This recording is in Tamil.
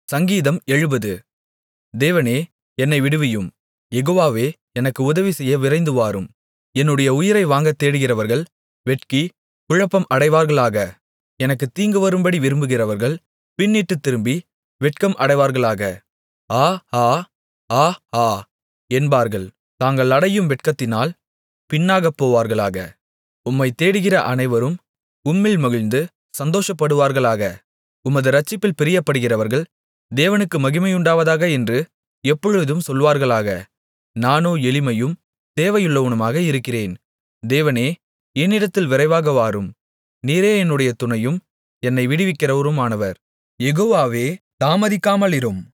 சங்கீதம் எழுபது தேவனே என்னை விடுவியும் யெகோவாவே எனக்கு உதவிசெய்ய விரைந்துவாரும் என்னுடைய உயிரை வாங்கத் தேடுகிறவர்கள் வெட்கி குழப்பம் அடைவார்களாக எனக்குத் தீங்கு வரும்படி விரும்புகிறவர்கள் பின்னிட்டுத் திரும்பி வெட்கம் அடைவார்களாக ஆ ஆ ஆ ஆ என்பார்கள் தாங்கள் அடையும் வெட்கத்தினால் பின்னாகப் போவார்களாக உம்மைத் தேடுகிற அனைவரும் உம்மில் மகிழ்ந்து சந்தோஷப்படுவார்களாக உமது இரட்சிப்பில் பிரியப்படுகிறவர்கள் தேவனுக்கு மகிமையுண்டாவதாக என்று எப்பொழுதும் சொல்வார்களாக நானோ எளிமையும் தேவையுள்ளவனுமாக இருக்கிறேன் தேவனே என்னிடத்தில் விரைவாக வாரும் நீரே என்னுடைய துணையும் என்னை விடுவிக்கிறவருமானவர் யெகோவாவே தாமதிக்காமலிரும்